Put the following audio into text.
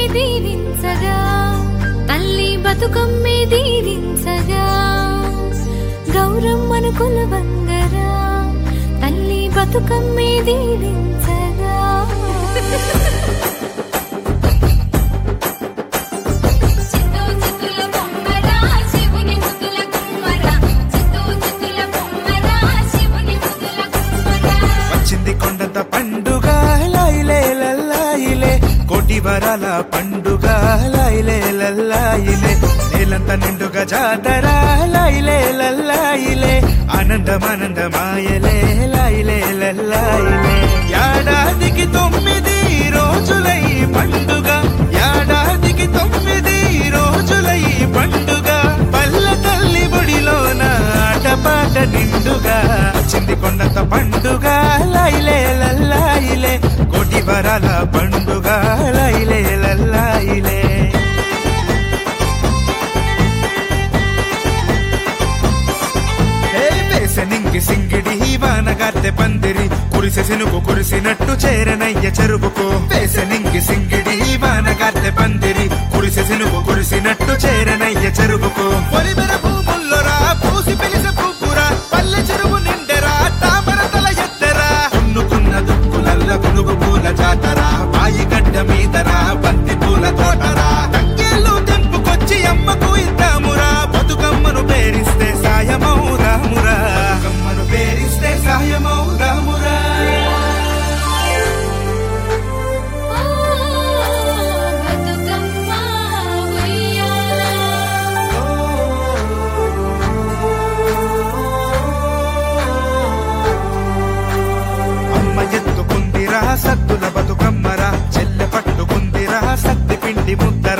దీవించగా తల్లి బతుకమ్మే దీవించగా గౌరమ్మను కొలవంగరా తల్లి బతుకమ్మే దీవించగా చిత్తూ చిత్తుల బొమ్మరా శివుని ముద్దుల కుమ్మరా చిత్తూ చిత్తుల బొమ్మరా శివుని ముద్దుల కుమ్మరా వచ్చింది కొండంత పండుగ లైలే లల్లాయిలే కోటి వరాల పండుగ లైలే లల్లాయిలే నేలంత నిండుగా జాతర లైలే లల్లాయిలే ఆనందమానందమాయలే లైలే లల్లాయిలే ఏడాదికి తొమ్మిది రోజులై పండుగ ఏడాదికి తొమ్మిది రోజులై పండుగ పల్ల తల్లి బొడిలోన ఆటపాట నిండుగా వచ్చింది కొండంత పండుగ లైలే లల్లాయిలే కోటి వరాల పండుగ లైలే లల్లాయిలే వేసనింగి సింగిడి వానగార్తె పందిరి కురిసె సినుకు కురిసినట్టు చేరనయ్య చెరువుకు వేసనింగి సింగిడి వానగార్తె పందిరి కురిసె సినుకు కురిసినట్టు చేరనయ్య చెరువుకు పొలిమెర భూముల్లోరా పూసి పిలిసె పువ్వురా పల్లె చెరువు నిండెరా తామర తల ఎత్తెరా దున్నుకున్న దుక్కులల్ల గునుగు పూల జాతరా బాయి గడ్డ మీదరా బంతి పూల తోటరా తంగేళ్ళు తెంపుకొచ్చి అమ్మకు ఇద్దామురా బతుకమ్మను పేరిస్తే సాయమౌదామురా కమ్మను పేరిస్తే సాయమౌదామురా ఓ బతుకమ్మ ఉయ్యాల అమ్మ ఎత్తుకుందిరా సద్దుల బతుకమ్మరా చెల్లె పట్టుకుందిరా సత్తి పిండి ముద్దరా